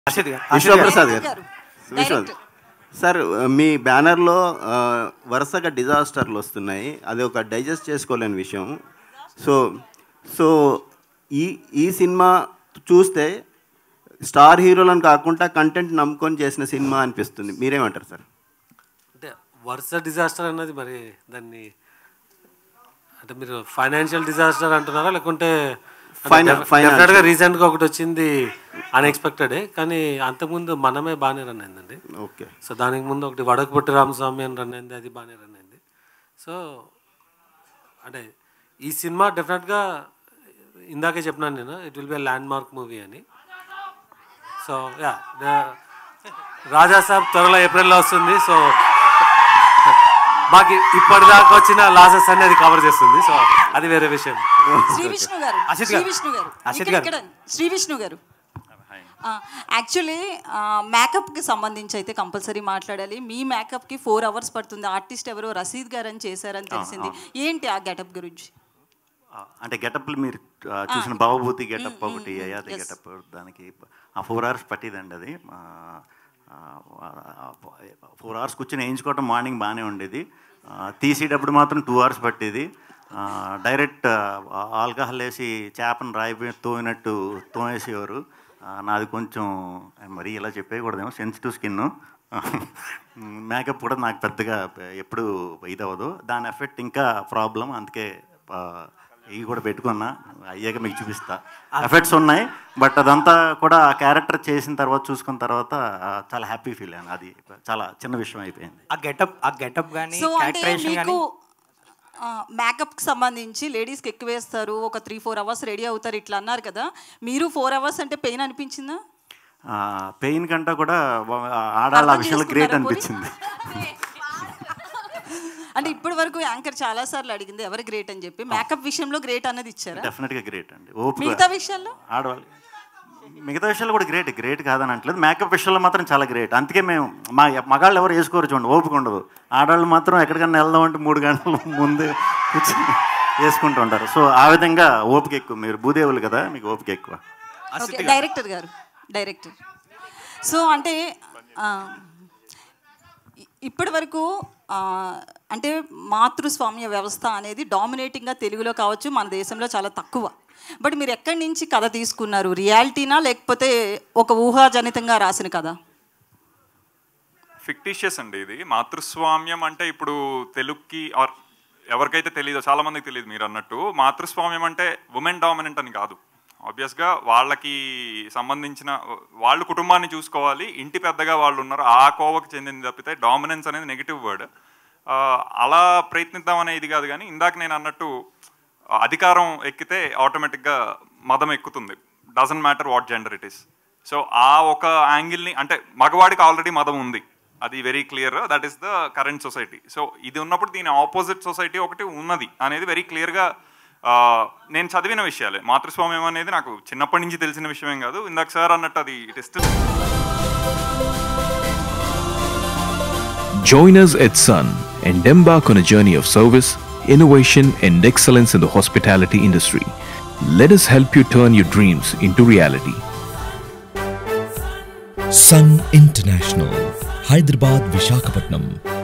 అర్షద్ గారు విశ్వప్రసాద్ గారు గారు. విశ్వ Direct. సార్ మీ బ్యానర్లో ఆ, వరుసగా డిజాస్టర్లు వస్తున్నాయి అది ఒక డైజెస్ట్ చేసుకోలేని విషయం సో సో ఈ ఈ సినిమా చూస్తే స్టార్ హీరోలను కాకుండా కంటెంట్ నమ్ముకొని చేసిన సినిమా అనిపిస్తుంది మీరేమంటారు సార్ అంటే వరుస డిజాస్టర్ అన్నది మరి దాన్ని అంటే మీరు ఫైనాన్షియల్ డిజాస్టర్ అంటున్నారా లేకుంటే Finan- financial. డెఫినెట్గా రీసెంట్గా ఒకటి వచ్చింది అన్ఎక్స్పెక్టెడే కానీ అంతకుముందు మనమే బాగానే రన్ అయిందండి ఓకే సో దానికి ముందు ఒకటి వడకపుట్టి రామస్వామి అని రన్ అయింది అది బాగానే రన్ అయింది సో అంటే ఈ సినిమా డెఫినెట్గా ఇందాకే చెప్పినాను నేను it will be landmark movie అని సో యా రాజా సాబ్ త్వరలో ఏప్రిల్లో వస్తుంది సో మాకు ఇప్పటిదాకా వచ్చిన లాసెస్ అన్ని అది కవర్ చేస్తుంది సో అది వేరే విషయం శ్రీ విష్ణు గారు అసిత్ శ్రీ గారు. విష్ణు గారు అసిత్ ఇక్కడ- గారు. ఇక్కడ శ్రీ విష్ణు గారు యాక్చువల్లీ మేకప్కి సంబంధించి అయితే కంపల్సరీ మాట్లాడాలి మీ మేకప్కి ఫోర్ అవర్స్ పడుతుంది ఆర్టిస్ట్ ఎవరో రసీద్ గారు అని చేశారని తెలిసింది ఏంటి ఆ గెటప్ గురించి ఆ, అంటే గెటప్లు మీరు ఆ, చూసిన భవభూతి గెటప్ ఒకటి అయాది గెటప్ దానికి ఆ ఫోర్ అవర్స్ పట్టిదండి అది ఫోర్ అవర్స్ కూర్చొని వేయించుకోవటం మార్నింగ్ బాగానే ఉండేది ఆ, తీసేటప్పుడు మాత్రం టూ అవర్స్ పట్టేది ఆ, డైరెక్ట్ ఆ, ఆల్కహాల్ వేసి చేపను రాయిపోయి తోయినట్టు తోమేసేవారు ఆ, నాది కొంచెం మరీ ఇలా చెప్పేయకూడదేమో సెన్సిటివ్ స్కిన్ మేకప్ కూడా నాకు పెద్దగా ఎప్పుడు ఇది అవ్వదు దాని ఎఫెక్ట్ ఇంకా ప్రాబ్లం అందుకే ఆ, ఇవి కూడా పెట్టుకున్నా అయ్యాక మీకు చూపిస్తా ఎఫెక్ట్స్ ఉన్నాయి బట్ అదంతా కూడా ఆ క్యారెక్టర్ చేసిన తర్వాత చూసుకున్న తర్వాత ఆ, చాలా హ్యాపీ ఫీల్ అయ్యాను అది చాలా చిన్న విషయం అయిపోయింది ఆ గెటప్ ఆ గెటప్ కానీ సో అంటే క్యారెక్టరేషన్ మీకు కానీ మేకప్కి సంబంధించి లేడీస్కి ఎక్కువ వేస్తారు ఒక త్రీ ఫోర్ అవర్స్ రెడీ అవుతారు ఇట్లా అన్నారు కదా మీరు ఫోర్ అవర్స్ అంటే పెయిన్ అనిపించిందా పెయిన్ కంటే కూడా ఆడాళ్ళ అర్థం విషయంలో గ్రేట్ చేసుకున్నారా పోనీ? అనిపించింది అంటే ఇప్పటి వరకు యాంకర్ చాలా సార్లు అడిగింది ఎవరు గ్రేట్ అని చెప్పి మేకప్ విషయంలో గ్రేట్ అన్నది ఇచ్చారా డెఫినెట్గా గ్రేట్ అండి ఓపిక మిగతా విషయాల్లో ఆడవాళ్ళు మిగతా విషయాలు కూడా గ్రేట్ గ్రేట్ కాదని అంటలేదు మేకప్ విషయంలో మాత్రం చాలా గ్రేట్ అందుకే మేము మా మగాళ్ళు ఎవరు వేసుకోరు చూడండి ఓపిక ఉండదు ఆడవాళ్ళు మాత్రం ఎక్కడికైనా వెళ్దాం అంటే మూడు గంటల ముందు కూర్చొని వేసుకుంటూ ఉంటారు సో ఆ విధంగా ఓపిక ఎక్కువ మీరు భూదేవులు కదా మీకు ఓపిక ఎక్కువ ఓకే డైరెక్టర్ గారు డైరెక్టర్ సో అంటే ఆ, ఇ- ఇప్పటి వరకు ఆ, అంటే మాతృస్వామ్య వ్యవస్థ అనేది డామినేటింగ్గా తెలుగులో కావచ్చు మన దేశంలో చాలా తక్కువ బట్ మీరు ఎక్కడి నుంచి కథ తీసుకున్నారు రియాలిటీనా లేకపోతే ఒక ఊహాజనితంగా రాసిన కథ ఫిక్టిషియస్ అండి ఇది మాతృస్వామ్యం అంటే ఇప్పుడు తెలుగుకి ఆర్ ఎవరికైతే తెలియదో చాలా మందికి తెలియదు మీరు అన్నట్టు మాతృస్వామ్యం అంటే ఉమెన్ డామినెంట్ అని కాదు ఆబ్వియస్గా వాళ్ళకి సంబంధించిన వాళ్ళు కుటుంబాన్ని చూసుకోవాలి ఇంటి పెద్దగా వాళ్ళు ఉన్నారు ఆ కోవకు చెందింది తప్పితే డామినెన్స్ అనేది నెగిటివ్ వర్డ్ అలా ప్రయత్నిద్దాం అనే ఇది కాదు కానీ ఇందాక నేను అన్నట్టు అధికారం ఎక్కితే ఆటోమేటిక్గా మదం ఎక్కుతుంది doesn't matter what gender it is so ఆ ఒక యాంగిల్ని అంటే మగవాడికి ఆల్రెడీ మదం ఉంది అది very clear that is the current society so ఇది ఉన్నప్పుడు దీని ఆపోజిట్ సొసైటీ ఒకటి ఉన్నది అనేది వెరీ క్లియర్గా నేను చదివిన విషయాలే మాతృస్వామ్యం అనేది నాకు చిన్నప్పటి నుంచి తెలిసిన విషయమేం కాదు ఇందాక సార్ అన్నట్టు అది it is Join us at Sun and embark on a journey of service, innovation, and excellence in the hospitality industry. Let us help you turn your dreams into reality. Sun international Hyderabad Visakhapatnam